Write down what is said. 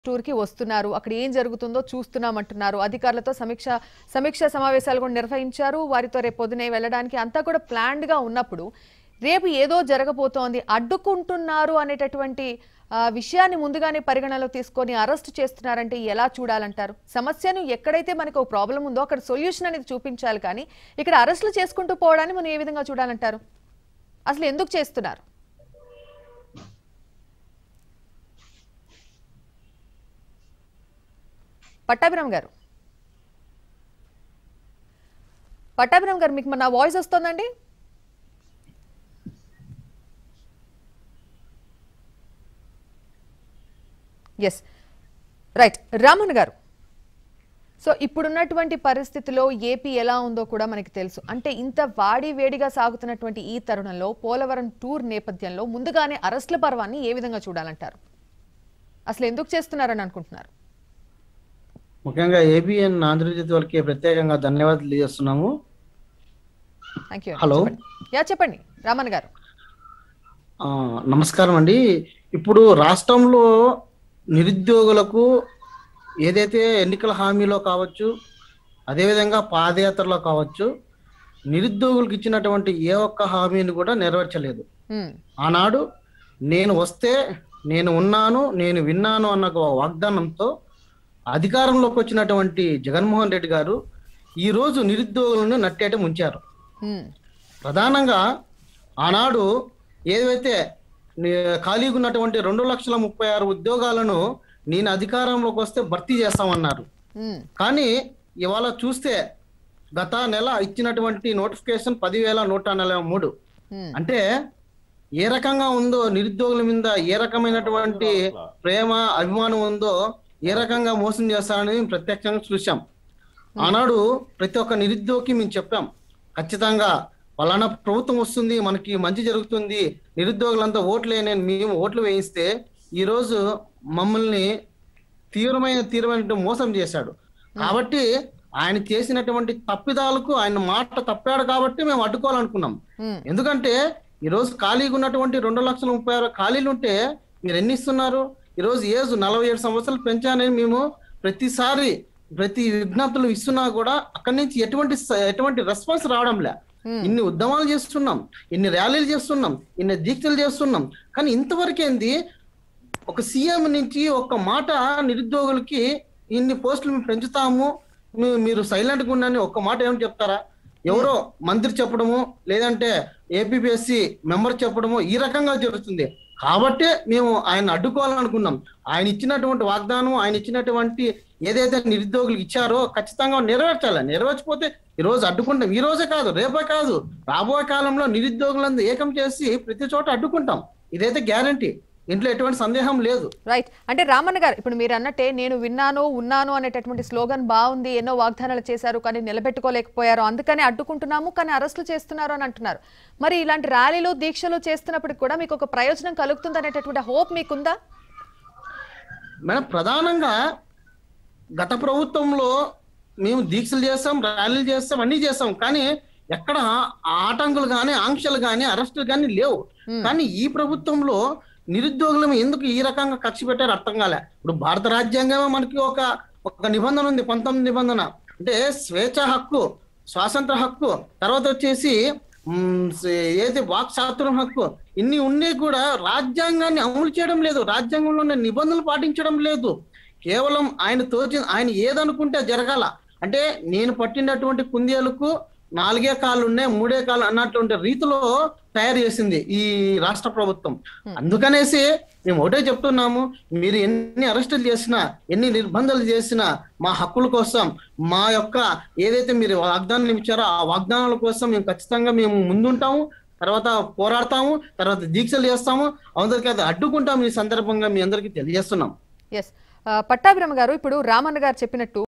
టూర్కి వస్తున్నారు అక్కడ ఏం జరుగుతుందో చూస్తున్నామంటున్నారు అధికారులతో సమీక్ష సమీక్ష సమావేశాలు కూడా నిర్వహించారు వారితో రేపు పొద్దునే వెళ్ళడానికి అంతా కూడా planned గా ఉన్నప్పుడు రేపు ఏదో జరగబోతోంది అడ్డుకుంటున్నారు అనేటటువంటి ఆ, విషయాన్ని ముందుగానే పరిగణలో తీసుకొని అరెస్ట్ చేస్తున్నారంటే ఎలా చూడాలంటారు సమస్యను ఎక్కడైతే మనకు ఒక ప్రాబ్లం ఉందో అక్కడ సొల్యూషన్ అనేది చూపించాలి కానీ ఇక్కడ అరెస్టులు చేసుకుంటూ పోవడాన్ని మనం ఏ విధంగా చూడాలంటారు అసలు ఎందుకు చేస్తున్నారు పట్టాభిరామ్ గారు పట్టాభిరామ్ గారు మీకు నా వాయిస్ వస్తుందండి ఎస్ రైట్ రామన్ గారు సో ఇప్పుడున్నటువంటి పరిస్థితిలో ఏపీ ఎలా ఉందో కూడా మనకి తెలుసు అంటే ఇంత వాడి వేడిగా సాగుతున్నటువంటి ఈ తరుణంలో పోలవరం టూర్ నేపథ్యంలో ముందుగానే అరెస్టుల పర్వాన్ని ఏ విధంగా చూడాలంటారు అసలు ఎందుకు చేస్తున్నారని అనుకుంటున్నారు ముఖ్యంగా ఏబిఎన్ ఆంధ్రజ్యోతి వాళ్ళకి ప్రత్యేకంగా ధన్యవాదాలు తెలియజేస్తున్నాము థ్యాంక్ యూ హలో. యా చెప్పండి రామన్ గారు ఆ, నమస్కారం అండి ఇప్పుడు రాష్ట్రంలో నిరుద్యోగులకు ఏదైతే ఎన్నికల హామీలో కావచ్చు అదేవిధంగా పాదయాత్రలో కావచ్చు నిరుద్యోగులకు ఇచ్చినటువంటి ఏ ఒక్క హామీని కూడా నెరవేర్చలేదు ఉమ్, ఆనాడు నేను వస్తే నేను ఉన్నాను నేను విన్నాను అన్న ఒక వాగ్దానంతో అధికారంలోకి వచ్చినటువంటి జగన్మోహన్ రెడ్డి గారు ఈరోజు నిరుద్యోగులను నట్టేట ముంచారు ఉమ్, ప్రధానంగా ఆనాడు ఏదైతే ని- ఖాళీగా ఉన్నటువంటి రెండు లక్షల ముప్పై ఆరు ఉద్యోగాలను నేను అధికారంలోకి వస్తే భర్తీ చేస్తామన్నారు ఉమ్, కానీ ఇవాళ చూస్తే గత నెల ఇచ్చినటువంటి నోటిఫికేషన్ పదివేల నూట నలభై మూడు ఉమ్, అంటే ఏ రకంగా ఉందో నిరుద్యోగుల మీద ఏ రకమైనటువంటి ప్రేమ అభిమానం ఉందో ఏ రకంగా మోసం చేస్తారని మేము ప్రత్యక్షంగా చూసాం ఆనాడు ప్రతి ఒక్క నిరుద్యోగికి మేము చెప్పాం ఖచ్చితంగా పలానా ప్రభుత్వం వస్తుంది మనకి మంచి జరుగుతుంది నిరుద్యోగులంతా ఓట్లు వేయని మేము ఓట్లు వేయిస్తే ఈ రోజు మమ్మల్ని తీవ్రమైన తీవ్రమైన మోసం చేశాడు కాబట్టి ఆయన చేసినటువంటి తప్పిదాలకు ఆయన మాట తప్పాడు కాబట్టి మేము అడ్డుకోవాలనుకున్నాం ఉమ్, ఎందుకంటే ఈ రోజు ఖాళీగా ఉన్నటువంటి రెండు లక్షల ముప్పై ఆరు ఖాళీలు ఉంటే మీరు ఎన్ని ఇస్తున్నారు ఈ రోజు ఏజ్ నలభై ఏడు సంవత్సరాలు పెంచానని మేము ప్రతిసారి ప్రతి విజ్ఞప్తులు ఇస్తున్నా కూడా అక్కడి నుంచి ఎటువంటి స- ఎటువంటి రెస్పాన్స్ రావడం లే Hmm. ఇన్ని ఉద్యమాలు చేస్తున్నాం ఇన్ని ర్యాలీలు చేస్తున్నాం ఇన్ని దీక్షలు చేస్తున్నాం కానీ ఇంతవరకు ఏంది ఒక సీఎం నుంచి ఒక మాట నిరుద్యోగులకి ఇన్ని పోస్టులు మేము పెంచుతాము మీ- మీరు సైలెంట్ గా ఉండని ఒక్క మాట ఏమని చెప్తారా ఎవరో మంత్రి చెప్పడము లేదంటే ఏపీఎస్సి మెంబర్ చెప్పడము ఈ రకంగా జరుగుతుంది కాబట్టి మేము ఆయన అడ్డుకోవాలనుకున్నాం ఆయన ఇచ్చినటువంటి వాగ్దానం ఆయన ఇచ్చినటువంటి ఏదైతే నిరుద్యోగులకు ఇచ్చారో ఖచ్చితంగా నెరవేర్చాలి నెరవేర్చకపోతే ఈ రోజు అడ్డుకుంటాం ఈ రోజే కాదు రేపే కాదు రాబోయే కాలంలో నిరుద్యోగులందరూ ఏకం చేసి ప్రతి చోట అడ్డుకుంటాం ఇదైతే గ్యారంటీ ఇంట్లో ఎటువంటి సందేహం లేదు రైట్ అంటే రామన్న గారు ఇప్పుడు మీరు అన్నట్టే నేను విన్నాను ఉన్నాను అనేటటువంటి స్లోగన్ బాగుంది ఎన్నో వాగ్దానాలు చేశారు కానీ నిలబెట్టుకోలేకపోయారు అందుకని అడ్డుకుంటున్నాము కానీ అరెస్టులు చేస్తున్నారు అని అంటున్నారు మరి ఇలాంటి ర్యాలీలు దీక్షలు చేస్తున్నప్పటికి కూడా మీకు ఒక ప్రయోజనం కలుగుతుంది అనేటటువంటి హోప్ మీకుందా మేడం ప్రధానంగా గత ప్రభుత్వంలో మేము దీక్షలు చేస్తాం ర్యాలీలు చేస్తాం అన్ని చేస్తాం కానీ ఎక్కడ ఆటంకులు కానీ ఆంక్షలు కానీ అరెస్టులు కానీ లేవు కానీ ఈ ప్రభుత్వంలో నిరుద్యోగులను ఎందుకు ఈ రకంగా ఖర్చు పెట్టారు అర్థం కాలే ఇప్పుడు భారత రాజ్యాంగమే మనకి ఒక ఒక నిబంధన ఉంది పంతొమ్మిది నిబంధన అంటే స్వేచ్ఛ హక్కు స్వాతంత్ర హక్కు తర్వాత వచ్చేసి మ్, సే- ఏదైతే వాక్ స్వాతంత్రం హక్కు ఇన్ని ఉండి కూడా రాజ్యాంగాన్ని అమలు చేయడం లేదు రాజ్యాంగంలో ఉన్న నిబంధనలు పాటించడం లేదు కేవలం ఆయన తోచి ఆయన ఏదనుకుంటే అది జరగాల అంటే నేను పట్టినటువంటి కుందేలకు నాలుగే కాళ్ళు ఉన్నాయి మూడే కాళ్ళు అన్నటువంటి రీతిలో తయారు చేసింది ఈ రాష్ట్ర ప్రభుత్వం అందుకనేసి మేము ఒకటే చెప్తున్నాము మీరు ఎన్ని అరెస్టులు చేసినా ఎన్ని నిర్బంధాలు చేసినా మా హక్కుల కోసం మా యొక్క ఏదైతే మీరు వాగ్దానాలు ఇచ్చారో ఆ వాగ్దానాల కోసం మేము ఖచ్చితంగా మేము ముందుంటాము తర్వాత పోరాడతాము తర్వాత దీక్షలు చేస్తాము అందరికీ అది అడ్డుకుంటాము ఈ సందర్భంగా మీ అందరికీ తెలియజేస్తున్నాం ఎస్ పట్టాభిరమ గారు ఇప్పుడు రామన్న గారు చెప్పినట్టు